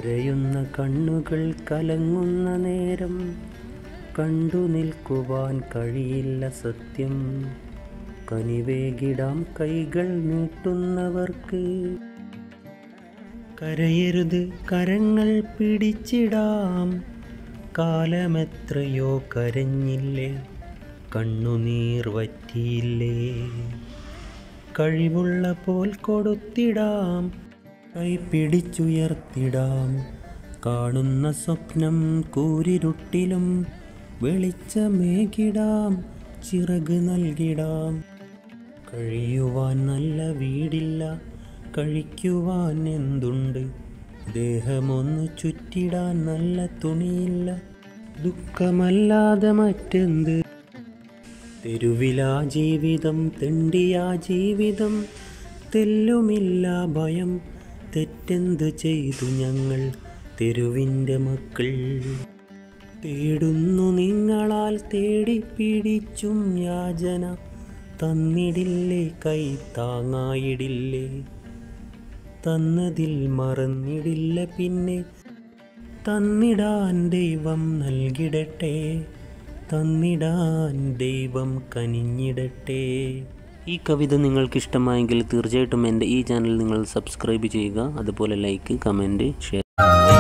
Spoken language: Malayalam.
കരയുന്ന കണ്ണുകൾ കലങ്ങുന്ന നേരം കണ്ടു നിൽക്കുവാൻ കഴിയില്ല സത്യം കനിവേകിടാം കൈകൾ നീട്ടുന്നവർക്ക് കരയരുത് കരങ്ങൾ പിടിച്ചിടാം കാലമെത്രയോ കരഞ്ഞില്ലേ കണ്ണുനീർ വറ്റിയില്ലേ കഴിവുള്ള പോൽ കൊടുത്തിടാം കൈ പിടിച്ചുയർത്തിടാം കാണുന്ന സ്വപ്നം കൂരിരുട്ടിലും വെളിച്ചമേകിടാം ചിറക് നൽകിടാം കഴിയുവാൻ നല്ല വീടില്ല കഴിക്കുവാൻ എന്തുണ്ട് ദേഹമൊന്നു ചുറ്റിടാൻ നല്ല തുണിയില്ല ദുഃഖമല്ലാതെ മറ്റെന്ത് തെരുവിലാ ജീവിതം തെണ്ടിയാ ജീവിതം തെല്ലുമില്ല ഭയം തെറ്റെന്ത് ചെയ്തു ഞങ്ങൾ തെരുവിൻ്റെ മക്കൾ തേടുന്നു നിങ്ങളാൽ തേടി പിടിച്ചും യാചന തന്നിടില്ലേ കൈ താങ്ങായിടില്ലേ തന്നതിൽ മറന്നിടില്ല പിന്നെ തന്നിടാൻ ദൈവം നൽകിടട്ടെ തന്നിടാൻ ദൈവം കനിഞ്ഞിടട്ടെ ഈ കവിത നിങ്ങൾക്ക് ഇഷ്ടമായെങ്കിൽ തീർച്ചയായിട്ടും എൻ്റെ ഈ ചാനൽ നിങ്ങൾ സബ്സ്ക്രൈബ് ചെയ്യുക അതുപോലെ ലൈക്ക് കമൻറ്റ് ഷെയർ